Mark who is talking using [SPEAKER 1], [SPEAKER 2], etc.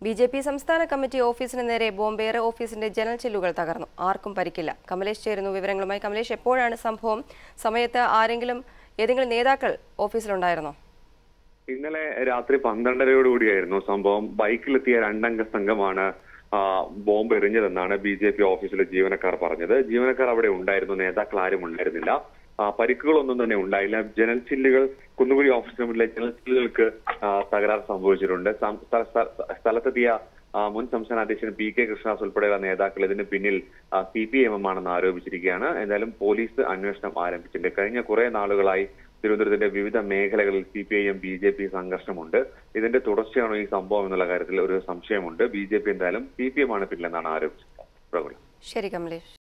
[SPEAKER 1] B J P സംസ്ഥാന committee ഓഫീസിന് നേരെ ബോംബേറെ ഓഫീസിന്റെ ജനൽ ചില്ലുകൾ തകർന്നു ആർക്കും പരിക്കില്ല കമലേഷ് ചേരുന്നു വിവരങ്ങളുമായി കമലേഷ് എപ്പോഴാണ് സംഭവം സമയത്ത് ആരെങ്കിലും ഏതെങ്കിലും നേതാക്കൾ ഓഫീസിലുണ്ടായിരുന്നോ
[SPEAKER 2] ഇന്നലെ രാത്രി പന്ത്രണ്ടരയോടുകൂടിയായിരുന്നു സംഭവം ബൈക്കിലെത്തിയ രണ്ടംഗ സംഘമാണ് ആ, ബോംബ് എറിഞ്ഞതെന്നാണ് ബി ജെ പി ഓഫീസിലെ ജീവനക്കാർ പറഞ്ഞത് ജീവനക്കാർ അവിടെ ഉണ്ടായിരുന്നു നേതാക്കൾ ആരും ഉണ്ടായിരുന്നില്ല ആ, പരിക്കുകളൊന്നും തന്നെ ഉണ്ടായില്ല ജനൽ ചില്ലുകൾ കുന്നുകുഴി ഓഫീസിന് മുന്നിലെ ജനൽ ചില്ലുകൾക്ക് ആ, തകരാർ സംഭവിച്ചിട്ടുണ്ട് സം- സ്ഥ- സ്ഥ- സ്ഥലത്തെത്തിയ ആ, മുൻ സംസ്ഥാന അധ്യക്ഷൻ പി കെ കൃഷ്ണദാസ് ഉൾപ്പെടെയുള്ള നേതാക്കൾ ഇതിന് പിന്നിൽ സി പി എം എം ആണെന്ന് ആരോപിച്ചിരിക്കുകയാണ് എന്തായാലും പോലീസ് അന്വേഷണം ആരംഭിച്ചിട്ടുണ്ട് കഴിഞ്ഞ കുറെ നാളുകളായി തിരുവനന്തപുരത്തിന്റെ വിവിധ മേഖലകളിൽ C P I M B J P സംഘർഷമുണ്ട് ഇതിന്റെ തുടർച്ചയാണോ ഈ സംഭവം എന്നുള്ള കാര്യത്തിൽ ഒരു സംശയമുണ്ട് ബി ജെ പി എന്തായാലും സി പി എം ആണ് പിന്നിലെന്നാണ് ആരോപിച്ചത് പ്രബലം
[SPEAKER 1] ശരി കമലേഷ്